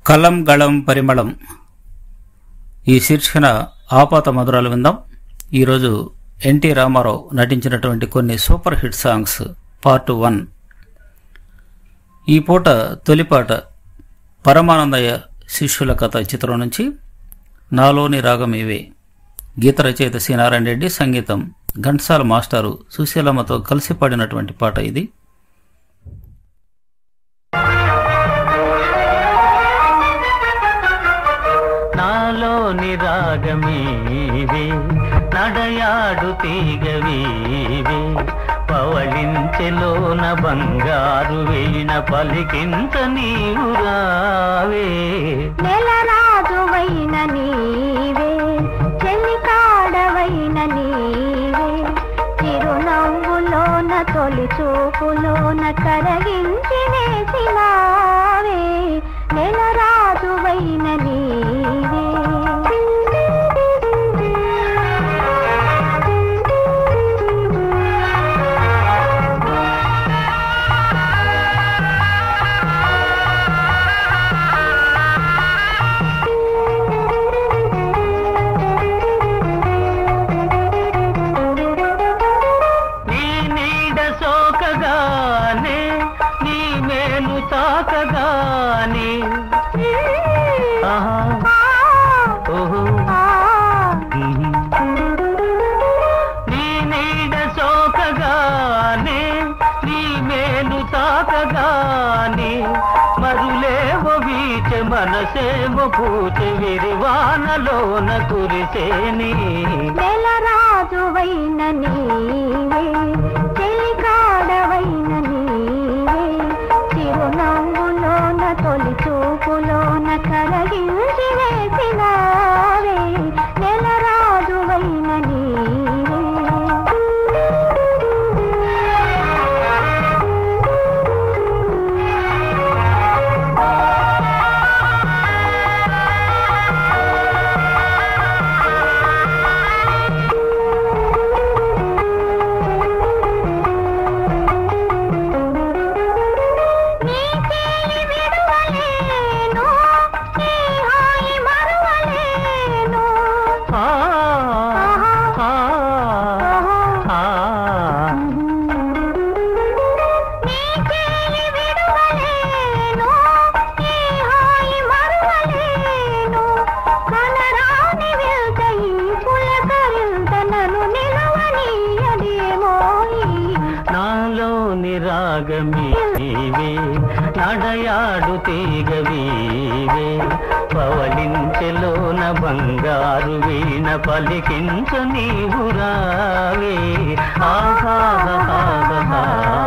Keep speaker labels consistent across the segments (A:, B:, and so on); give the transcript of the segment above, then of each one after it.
A: కలం గళం పరిమళం ఈ శీర్షికన ఆపాత మధురాలు విందాం ఈరోజు ఎన్టీ రామారావు నటించినటువంటి కొన్ని super hit songs part one ఈ పూట తొలిపాట పరమానందయ్య శిష్యుల కథ చిత్రం నుంచి నాలోని రాగం ఇవే గీత రచయిత సి నారాయణ రెడ్డి సంగీతం ఘంటసాల మాస్టారు సుశీలమ్మతో కలిసి పాడినటువంటి పాట ఇది
B: నాలోని రాగమీవే నడయాడు తీగవీవే పవళించెలోన బంగారు వీణ పలికింత నీవు రావే
C: నెలరాజువైన నీవే చెలికాడవైన నీవే చిరునవ్వులోన తొలి చూపులోన కరగించి వేసినావే నెలరాజువైన నీవే
B: నీ నీడ సోకగానే నీ మేలు తాకగానే ఆహా ఓహో ఉహు. నీ నీడ సోకగానే నీ మేలు తాకగానే మరులేవో వీచ మనసేమో పూచ విరివానలోన కురిసేని
C: నెలరాజువైన నీవే చెలికాడవైన నీవే చిరునవ్వులోన తొలి చూపులోన కరగించి వేసినావే నెలరాజువైన నీ చేయి విడువలేను నీ హాయి మరువలేను
B: ఆ, ఆ, ఆ.
C: నీ చేయి విడువలేను నీ హాయి మరువలేను కనరాని వెళ్తయి పులకరింత నన్ను నిలవనీయదేమోయి
B: నాలోని రాగమీవే నడయాడు తీగవీవే పవలించెలోన బంగారు వీణ పలికించు నీవు రావే ఆహా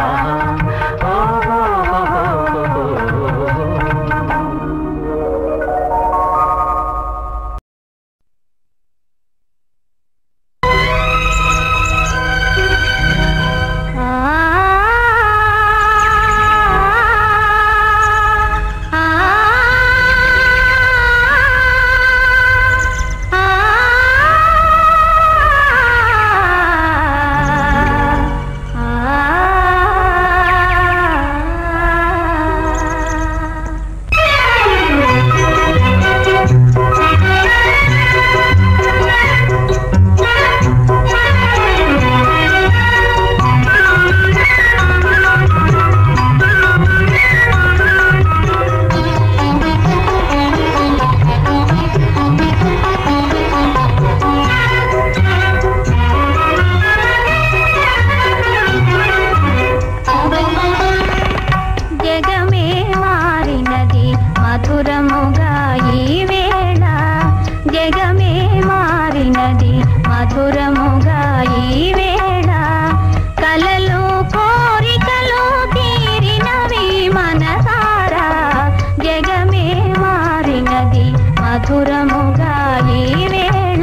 C: జగమే మారినది మధురముగా ఈ వేళ జగమే మారినది మధురముగా ఈ వేళ కలలు కోరికలు తీరినవి మనసారా జగమే మారినది మధురముగా ఈ వేళ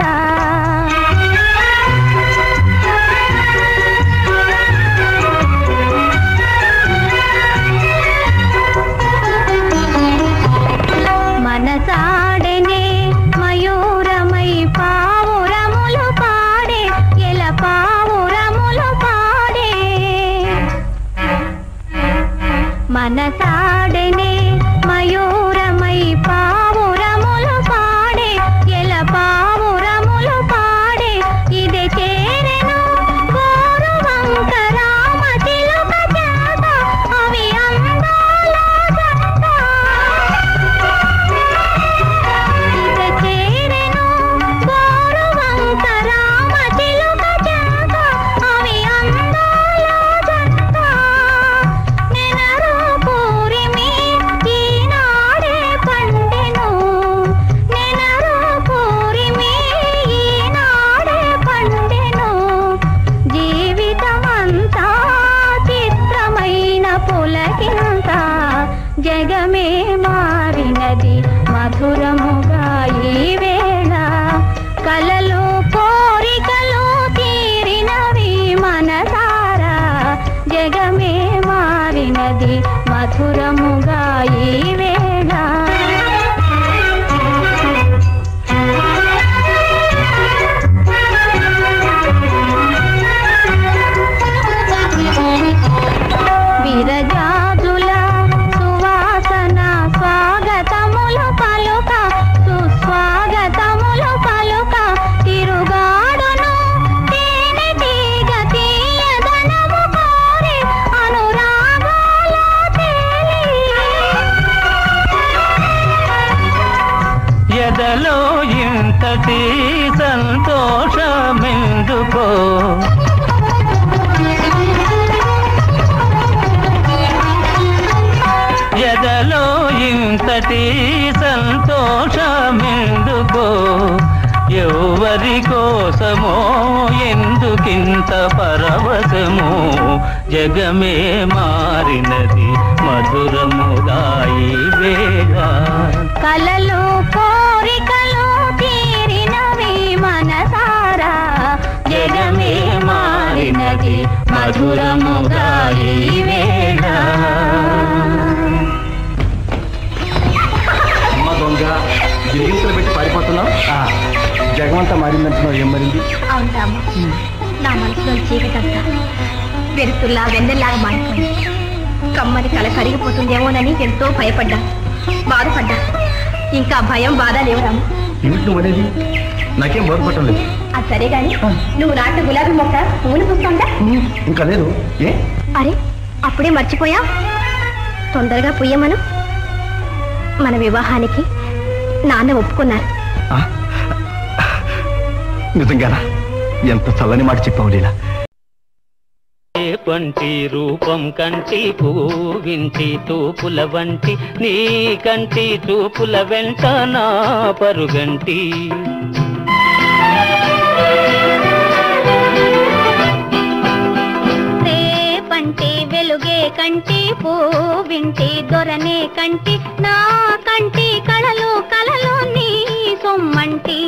C: మనసాడనే మయూరమై పావురములు పాడే ఎల పావురములు పాడే మనసాడనే మయూరమై పా జగమే మారినది మధురముగా ఈ వేళ విరజాజుల సువాసన స్వాగతములు పలుక సుస్వాగతములు పలుక తిరుగాడును తేనె తీగ తీయదనము కోరి అనురాగాల తేలి
B: ఎదలో ఇంతటి సంతోషమెందుకో ఎదలో ఇంతటి సంతోషమెందుకో ఎవరి కోసమో ఎందుకింత పరవశమో జగమే మారినది మధురముగా ఈ వేళ
C: కలలు కోరికలు తీరినవి మనసారా జగమే మారినది మధురముగా ఈ వేళ
D: అమ్మ దొంగ గిరిగింతలు పెట్టి పారిపోతున్నావు జగమంతా మారిందంటున్నావు ఏం మరింది
C: అవును రాము నా మనసులో చీకటంతా వెరుతుల్లా వెన్నెల్లాగా మారిపోయింది కమ్మని కల కరిగిపోతుందేమోనని ఎంతో భయపడ్డా బాధపడ్డా ఇంకా భయం బాధ లేవు రాము
D: ఏమిటి నువ్వు అనేది నాకేం బోధపడటం లేదు
C: అది సరే గాని నువ్వు నాటి గులాబీ మొక్క పువ్వులు పూస్తుందా
D: ఇంకా లేదు ఏ
C: అరే అప్పుడే మర్చిపోయా తొందరగా పుయ్యమను మన వివాహానికి నాన్న ఒప్పుకున్నారు
D: ఆ? నిజంగానా ఎంత చల్లని మాట చెప్పావు లీలా
B: పంటి రూపం కంటి పూవించి తూపుల వంటి నీ కంటి తూపుల వెంట నా పరుగంటి
C: రేపంటి వెలుగే కంటి పూవింటి దొరనే కంటి నా కంటి కళలు కళలు నీ సొమ్మంటి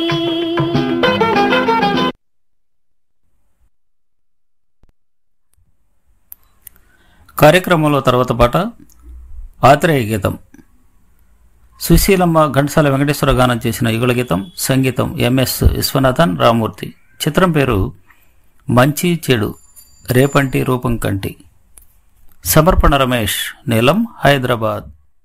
A: కార్యక్రమంలో తర్వాత పాట ఆత్రేయ గీతం సుశీలమ్మ ఘంటసాల వెంకటేశ్వర గానం చేసిన యుగల గీతం సంగీతం ఎంఎస్ విశ్వనాథన్ రామూర్తి చిత్రం పేరు మంచి చెడు రేపంటి రూపం కంటి సమర్పణ రమేష్ నీలం హైదరాబాద్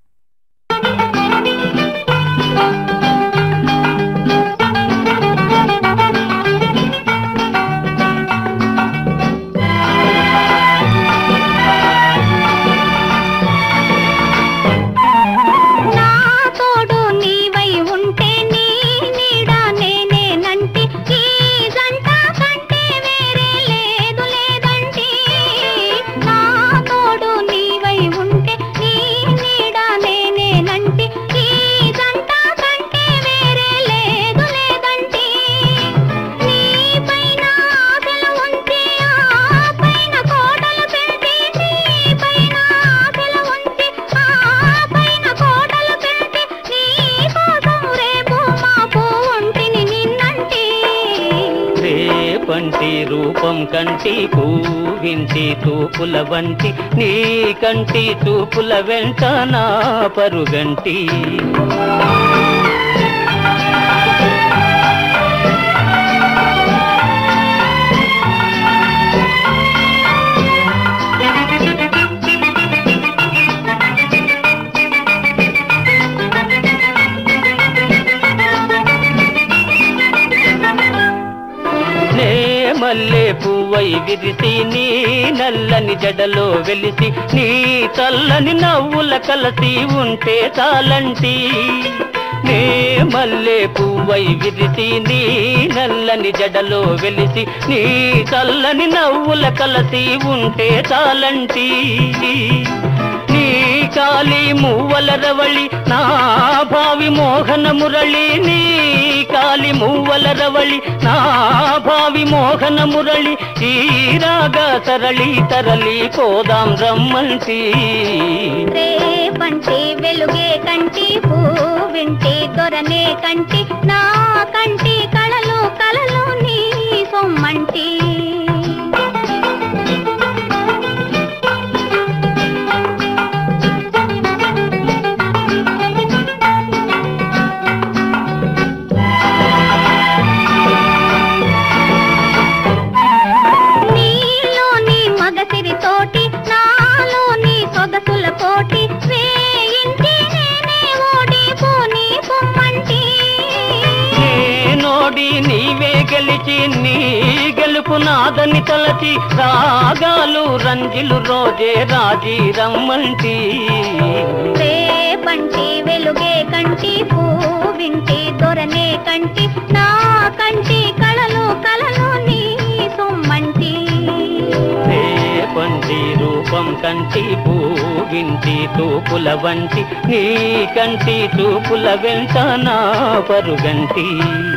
C: నా తోడు నీవై ఉంటే నీ నీడ నేనేనంటి ఈ జంట కంటే వేరే లేదు లేదంటి నా తోడు నీవై ఉంటే నీ నీడ నేనేనంటి ఈ జంట కంటే వేరే లేదు లేదంటి నీ పైన ఆశలు ఉంచి ఆ పైన కోటలు పెంచి నీ పైన ఆశలు ఉంచి ఆ పైన కోటలు పెంచి నీ కోసం రేపు మాపు ఒంటిని నిన్నంటి
B: రేపంటి రూపం కంటి పూవించి తూపుల వంటి నీ కంటి తూపుల వెంట నా పరుగంటి నే మల్లె పువ్వై విరిసి నీ నల్లని జడలో వెలిసి నీ చల్లని నవ్వుల కలసి ఉంటే చాలంటి నే మల్లె పువ్వై విరిసి నీ నల్లని జడలో వెలిసి నీ చల్లని నవ్వుల కలసి ఉంటే చాలంటి నీ కాలి మువ్వల రవళి నా భావి మోహన మురళి నీ కాలి మువ్వల రవళి నా భావి మోహన మురళి ఈ రాగా సరళి తరలి పోదాం రమ్మంటి
C: రేపంటి వెలుగే కంటి పూవింటి దొరనే కంటి నా కంటి కళలు కళలు నీ సొమ్మంటి
B: గెలిచి నీ గెలుపు నాదని తలచి రాగాలు రంజిలు రోజే రాజీ రమ్మంటి
C: రేపంటి వెలుగే కంటి పూవింటి దొరనే కంటి నా కంటి కళలు కళలు నీ సొమ్మంటి
B: పంటి రూపం కంటి పూవింటి తూపుల వంటి నీ కంటి చూపుల వెంట నా పరుగంటి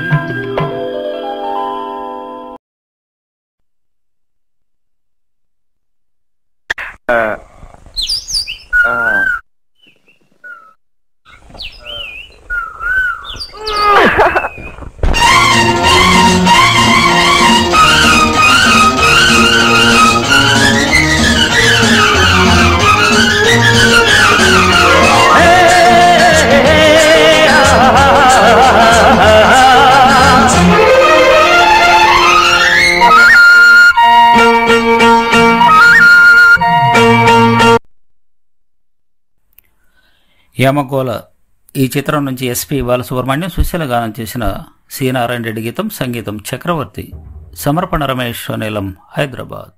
A: యమగోళ ఈ చిత్రం నుంచి ఎస్పి బాలసుబ్రహ్మణ్యం సుశీల గానం చేసిన సి నారాయణ రెడ్డి గీతం సంగీతం చక్రవర్తి సమర్పణ రమేష్ నీలం హైదరాబాద్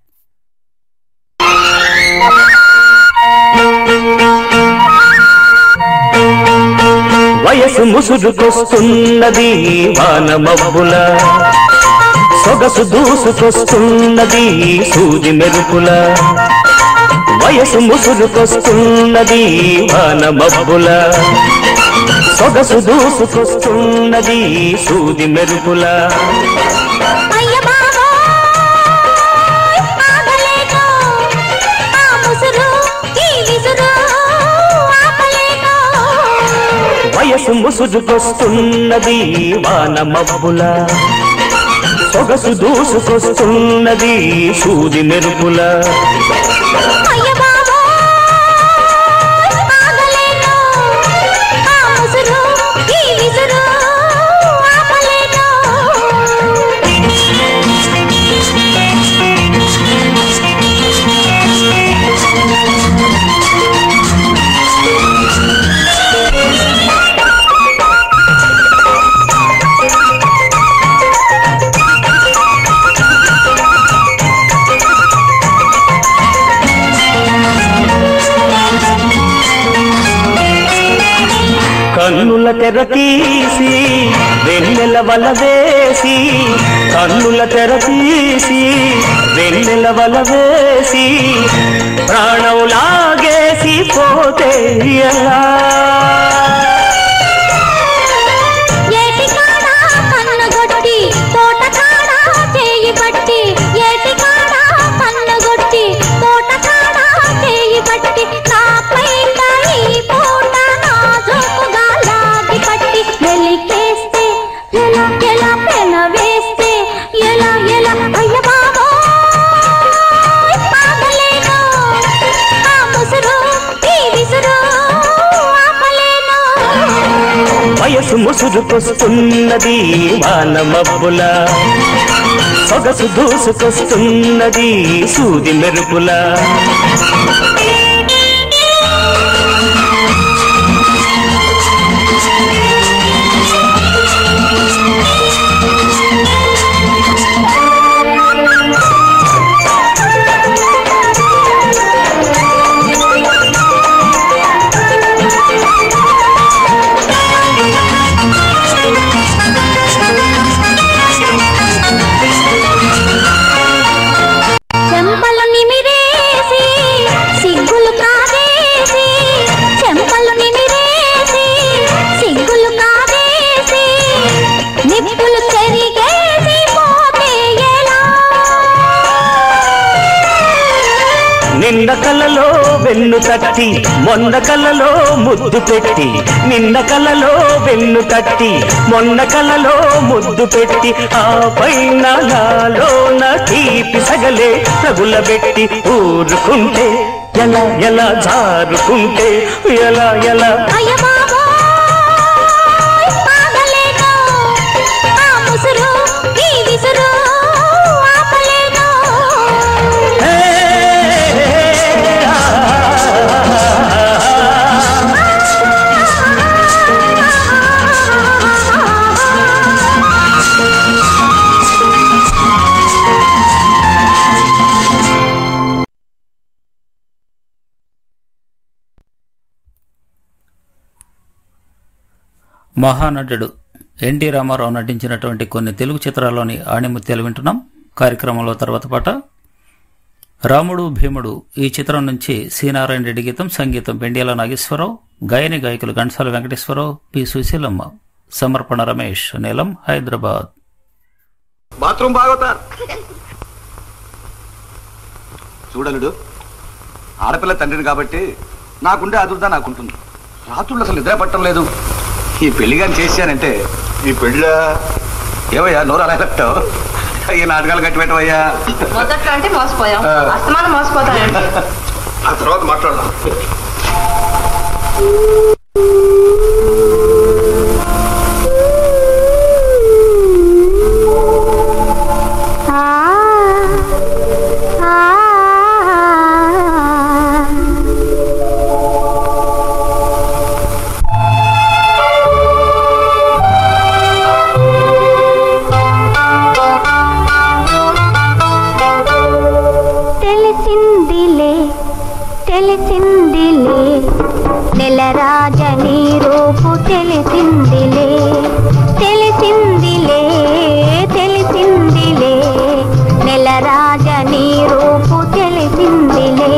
E: వయసు ముసురుకొస్తున్నది వాన మబ్బుల సొగసు దూసుకొస్తున్నది సూది మెరుపుల వయసు ముసురుకొస్తున్నది వాన మబ్బుల సొగసు దూసుకొస్తున్నది సూది మెరుపుల
C: అయ్య బాబోయ్, ఆగలేను. ఆ ముసురు, ఈ విసురు, ఆపలేను.
E: వయసు ముసురుకొస్తున్నది వాన మబ్బుల సొగసు దూసుకొస్తున్నది సూది మెరుపుల
C: అయ్య బాబోయ్, ఆగలేను. ఆ ముసురు, ఈ విసురు, ఆపలేను.
E: కన్నుల తెర తీసి వెన్నెల వల వేసి కన్నుల తెర తీసి వెన్నెల వల వేసి ప్రాణం లాగేసి పోతే ఎలా
C: ఏటి కాడ కన్నుగొట్టి, తోట కాడ చేయి పట్టి, ఏటి కాడ కన్నుగొట్టి, తోట కాడ చేయి పట్టి, నాపైన ఈ పూట నాజూకుగా లాగి పట్టి, వెలికేస్తే ఎలా ఎలా పెన వేస్తే ఎలా ఎలా అయ్య బాబోయ్, ఆగలేను. ఆ ముసురు, ఈ విసురు, ఆపలేను.
E: వయసు ముసురుకొస్తున్నది వాన మబ్బుల సొగసు దూసుకొస్తున్నది సూది మెరుపుల
C: చెంపలు నిమిరేసి సిగ్గులు కాదేసి చెంపలు నిమిరేసి సిగ్గులు కాదేసి నిప్పులు చెరిగేసి పోతే ఎలా
E: నిన్న కలలో వెన్ను తట్టి మొన్న కలలో ముద్దు పెట్టి నిన్న కలలో వెన్ను తట్టి మొన్న కలలో ముద్దు పెట్టి ఆ పైన నాలోన తీపి సగలే రగులబెట్టి ఊరుకుంటే ఎలా ఎలా జారుకుంటే ఎలా ఎలా
C: అయ్య బాబోయ్, ఆగలేను. ఆ ముసురు, ఈ విసురు, ఆపలేను.
E: హే, ఆ,
A: మహానటుడు ఎన్టీ రామారావు నటించినటువంటి కొన్ని తెలుగు చిత్రాల్లోని ఆణిముత్యాలు వింటున్నాం కార్యక్రమంలో తర్వాత పాట రాముడు భీముడు ఈ చిత్రం నుంచి సి నారాయణ రెడ్డి గీతం సంగీతం పెండియాల నాగేశ్వరరావు గాయని గాయకులు ఘంటసాల వెంకటేశ్వరరావు పి సుశీలమ్మ సమర్పణ రమేష్ నీలం హైదరాబాద్
D: బాత్రూమ్ బాగోతారు చూడలుడు ఆడపిల్ల తండ్రిని కాబట్టి నాకుండే అదుర్దా నాకుంటుంది రాత్రులు అసలు నిద్ర పట్టడం లేదు ఈ పెళ్లి కానీ చేశానంటే ఈ పెళ్ళ ఏవయ్యా నోరు అలా పెట్టావు ఈ నాటకాలు కట్టి పెట్టవయ్యా
C: మొదట్లో అంటే మోసపోయాం
D: ఆ.
C: అస్తమానం మోసపోతానండి
D: ఆ తర్వాత మాట్లాడదాం
F: తెలిసిందిలే తెలిసిందిలే నెలరాజని రూపు తెలిసిందిలే తెలిసిందిలే తెలిసిందిలే నెలరాజని రూపు తెలిసిందిలే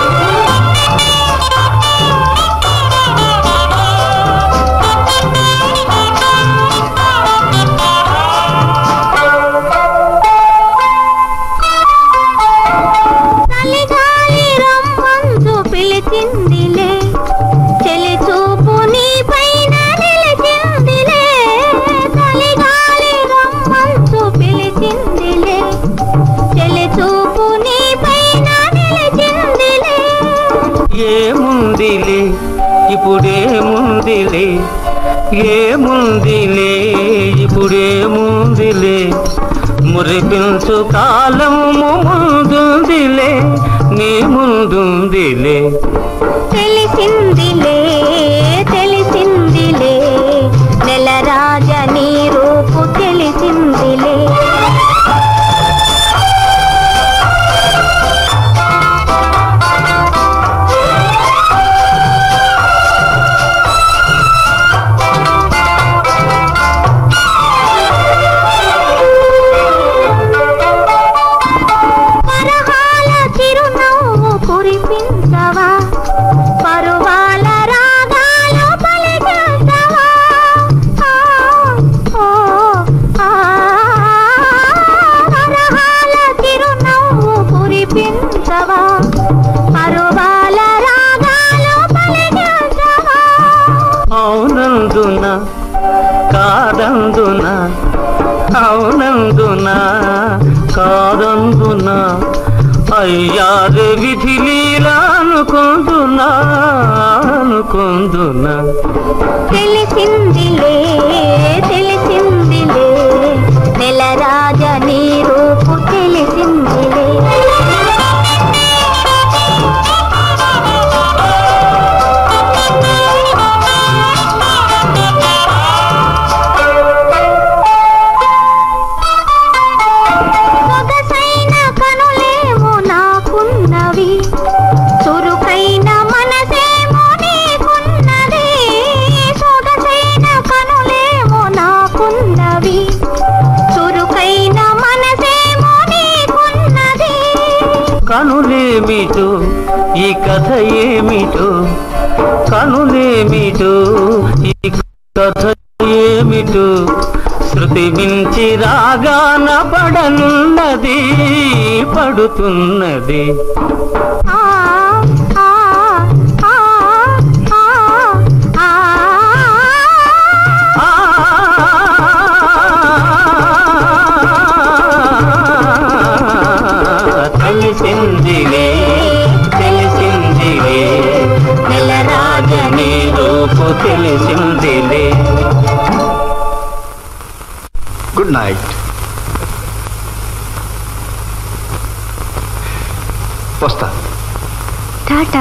F: చలిగాలి రమ్మంచు పిలిచిందిలే చెలి చూపు నీ పైన నిలిచిందిలే చలిగాలి రమ్మంచు పిలిచిందిలే చెలి చూపు నీ పైన నిలిచిందిలే
B: ఏముందిలే ఇప్పుడేముందిలే ఏముందిలే ఇప్పుడేముందిలే మురిపించు కాలము ముందుందిలే నీ ముందుందిలే
F: తెలిసిందిలే తెలిసిందిలే నెలరాజ నీ రూపు తెలిసిందిలే పరహాల చిరునవ్వు కురిపించవా పరువాల రాగాలు పలికించవా ఆ, ఓ, ఆ, పరహాల చిరునవ్వు కురిపించవా పరువాల రాగాలు పలికించవా
B: అవునందున కాదందున అవునందున కాదందున అయ్యారు విధి లీలా అనుకుందునా అనుకుందునా
F: తెలిసిందిలే తెలిసిందిలే నెలరాజ నీ రూపు తెలిసిందిలే సొగసైన కనులేమో నాకున్నవి చురుకైన మనసేమో నీకున్నది సొగసైన కనులేమో నాకున్నవి చురుకైన మనసేమో నీకున్నది
B: కనులేమిటో ఈ కథ ఏమిటో కనులేమిటో ఈ కథ ఏమిటో శృతి మించి రాగాన పడనున్నది పడుతున్నది
F: ఆ ఆ ఆ ఆ ఆ
B: ఆ తెలిసిందిలే తెలిసిందిలే నెలరాజని రూపు తెలిసిందిలే
D: గుడ్ నైట్ వస్తా
F: టాటా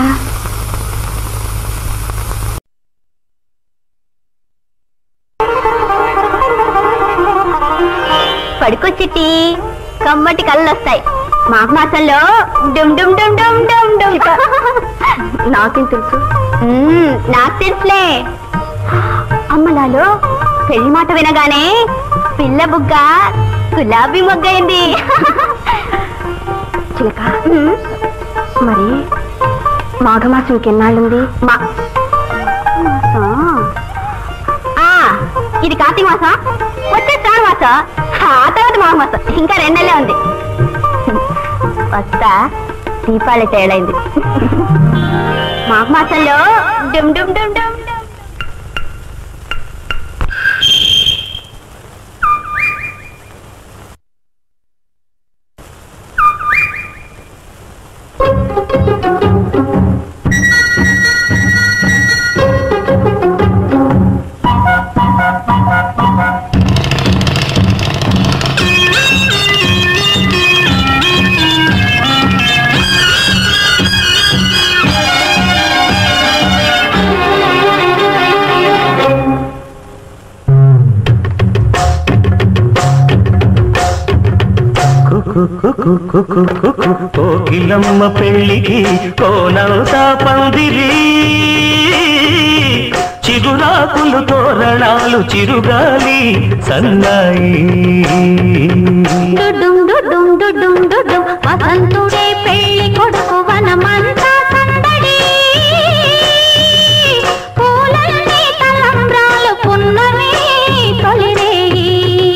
F: పడుకొచ్చిటి కమ్మటి కళ్ళు వస్తాయి మాఘ మాసంలో డుమ్ డుమ్ డుమ్ డుమ్ డుమ్ డుమ్ నాకేం తెలుసు మ్మ్, నాకు తెలుసులే అమ్మలాలో పెళ్లి మాట వినగానే పిల్ల బుగ్గ గులాబీ మొగ్గైంది చిలక మరి మాఘమాసం ఇంకెన్నాళ్ళుంది మా మాసం? ఆ, ఇది కార్తీక మాసం వచ్చే శ్రావణ మాసం ఆ తర్వాత మాఘమాసం ఇంకా రెండు నెలలే ఉంది వస్తా దీపావళి తేలైంది మాఘమాసంలో డుమ్ డుమ్ డుమ్ డుమ్ డుమ్.
E: కోకిలమ్మ పెళ్ళికి కోనవుతా పందిరి చిగురాకులు తోరణాలు చిరుగాలి సన్నాయి
F: డుడుం డుడుం డుడుం డుడుం వసంతుడే పెళ్లి కొడుకు వనమంతా సందడి పూలన్నీ తలంబ్రాలు పున్నమే తొలిరేయి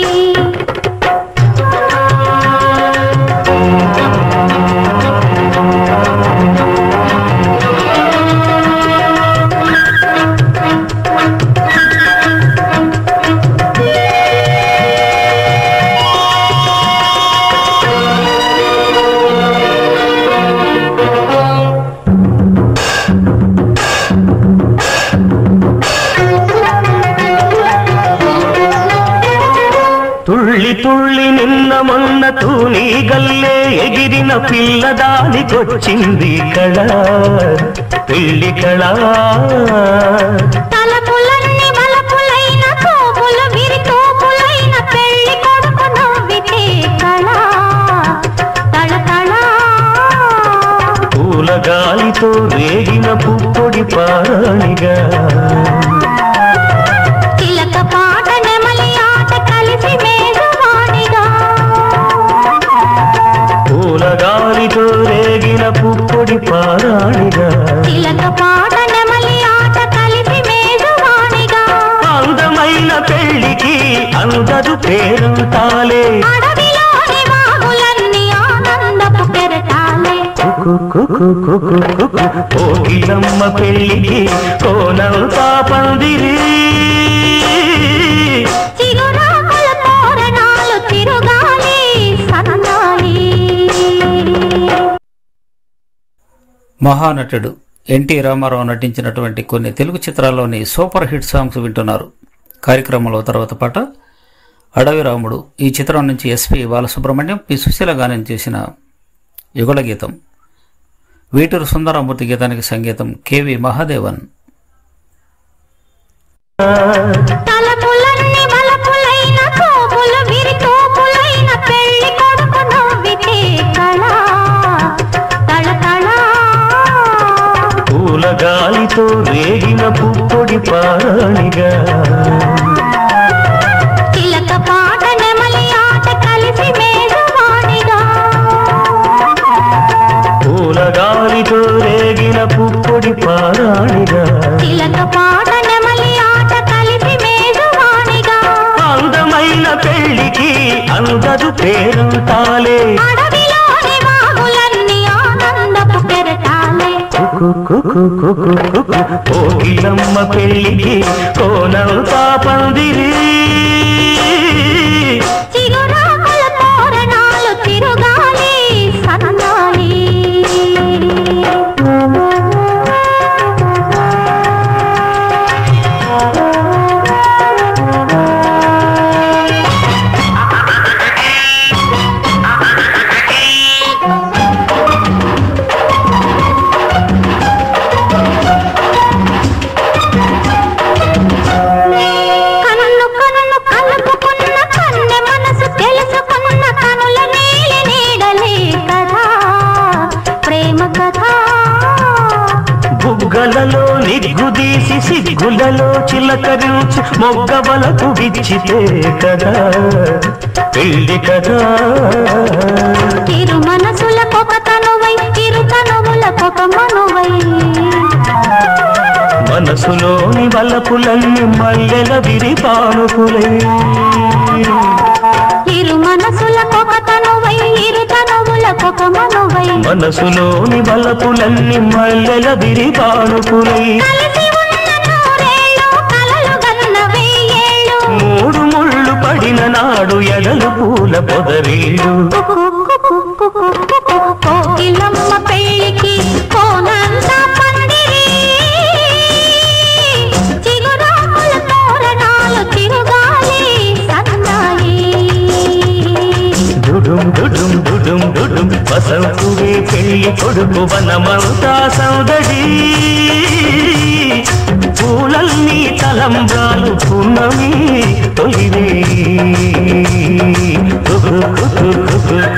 E: తుళ్ళి తుళ్ళి నిన్న మొన్న తూని గల్లే ఎగిరిన పిల్లదానికొచ్చింది కళ పెళ్లి కళ
F: తలపులన్నీ మలపులైన తోపులు విరి తోపులైన పెళ్లి కొడుకు నవ్వితే కళ తళ తళ
E: పూల గాలితో రేగిన పుప్పొడి పారాణిగా
F: తిలక పాట నెమలి ఆట కలిసి మేజవాణిగా
E: పూల గాలితో రేగిన పుప్పొడి పారాణిగా
F: తిలక పాట నెమలి ఆట కలిసి మేజవాణిగా
E: అందమైన పెళ్లికి అందరు పేరంతాలే
F: అడవిలోని వాగులన్నీ ఆనందపు కెరటాలే
E: కోకిలమ్మ పెళ్లికి కోనవుతా పందిరి
F: చిగురాకుల తోరణాలు తిరుగాలి సన్నాయి
A: మహానటుడు ఎన్టీ రామారావు నటించినటువంటి కొన్ని తెలుగు చిత్రాల్లోని సూపర్ హిట్ సాంగ్స్ వింటున్నారు కార్యక్రమంలో తర్వాత పాట అడవి రాముడు ఈ చిత్రం నుంచి ఎస్పి బాలసుబ్రహ్మణ్యం పి సుశీల గానం చేసిన యుగళ గీతం వీటూరు సుందరమూర్తి గీతానికి సంగీతం కెవి మహాదేవన్
F: తలపులన్నీ మలపులైన తోపులు విరి తోపులైన పెళ్లి కొడుకు నవ్వితే కళ తళ తళ
E: పూల గాలితో రేగిన పుప్పొడి పారాణిగా
F: చిలక పాట నెమలి ఆట కలిసి మేజవాణిగా
E: పూల గాలితో రేగిన పుప్పొడి పారాణిగా
F: చిలక పాట నెమలి ఆట కలిసి మేజవాణిగా
E: అందమైన పెళ్లికి అందరు పేరంతాలే
F: అడవిలోని వాగులన్నీ ఆనందపు కెరటాలే
E: కోకిలమ్మ పెళ్లికి కోనవుతా పందిరి
F: చిగురాకుల తోరణాలు తిరుగాలి సన్నాయి కన్ను కన్ను కలుపుకున్న కన్నె మనసు తెలుసుకున్న కనుల నీలి నీడలే కదా ప్రేమ కథ
E: బుగ్గ మొగ్గలలో నిగ్గుదీసి సిగ్గులలో చిలకరించి మొగ్గవలకు విచ్చితే కదా పెళ్ళి కదా
F: ఇరు మనసులకొక తనువై ఇరు తనువులకొక మనువై
E: మనసులోని వలపులన్నీ మల్లెల విరిపానుకులే
F: ఇరు మనసులకొక తనువై ఇరు తనువులకొక మనువై
E: మనసులోని వలపులన్నీ మల్లెల విరిపానుకులై
F: కలిసి ఉన్న నూరేళ్ళు కలలు గన్న వెయ్యేళ్ళు
E: మూడు ముళ్ళు పడిన నాడు ఎడలు పూల పొదరీళ్ళు
F: కోకిలమ్మ పెళ్ళికి కోనంత పందిరి చిగురాకుల తోరణాలు చిరుగాలి సన్నాయి
E: డుడుం డుడుం డుడుం డుడుం వసంతువే పెళ్లి కొడుకు వనమంతా సౌదడి పూలల్ని తలంబ్రాలు పున్నమి తొలివే కుకు కుకు కుకు